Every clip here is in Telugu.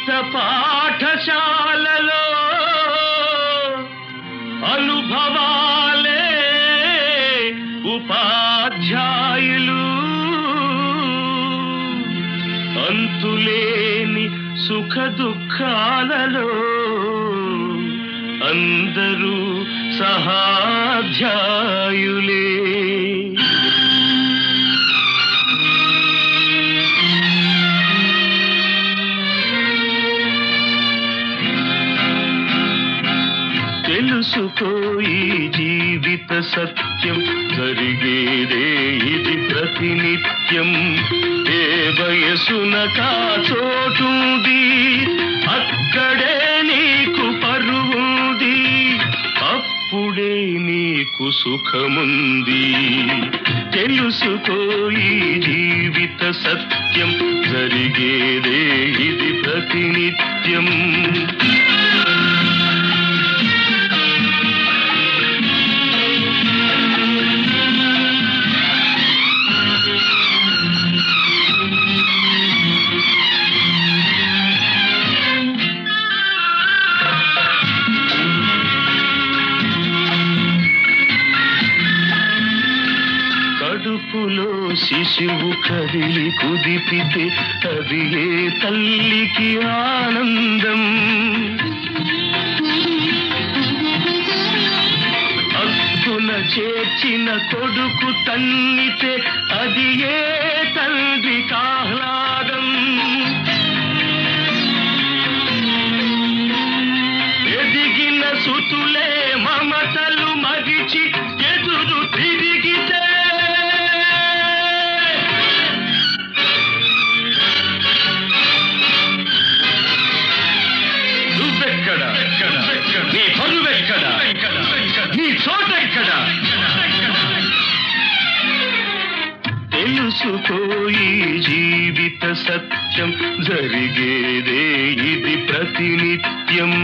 జీవిత పాఠశాలలో అనుభవాలే ఉపాధ్యాయులు అంతులేని సుఖ దుఃఖాలలో అందరూ సహాధ్యాయులే తెలుసుకో ఈ జీవిత సత్యం జరిగేదే ఇది ప్రతినిత్యం ఏ వయసున కాచోటుంది అక్కడే నీకు పరువుంది అప్పుడే నీకు సుఖముంది తెలుసుకో ఈ జీవిత సత్యం జరిగేదే ఇది ప్రతినిత్యం కడుపులో శిశువు కదిలి కుదిపితే అది ఏ తల్లికి ఆనందం హక్కున చేర్చిన కొడుకు తన్నితే అది ఏ తండ్రి కాహ్లాదం ఎదిగిన సుతులే మమతలు మగిచి ఎదురు తిరిగితే నువ్వెక్కడ నీ పరువెక్కడ నీ చోటెక్కడ తెలుసుకో ఈ జీవిత సత్యం జరిగేదే ఇది ప్రతినిత్యం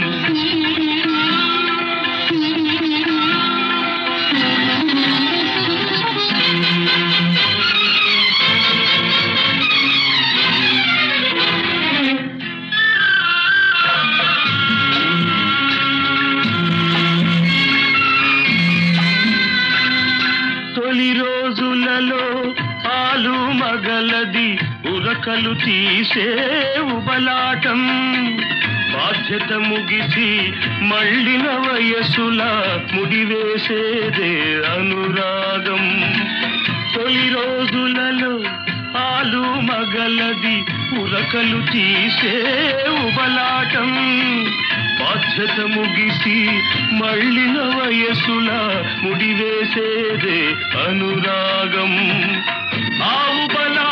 తొలి రోజులలో పాలు మగలది ఉరకలు తీసే ఉబలాటం బాధ్యత ముగిసి మళ్ళిన వయసుల ముడివేసేదే అనురాగం తొలి రోజులలో పాలు మగలది ఉరకలు తీసే ఉబలాటం బాధ్యత ముగిసి మళ్ళిన వయసుల ముడివేసేదే అనురాగం ఆవు బలా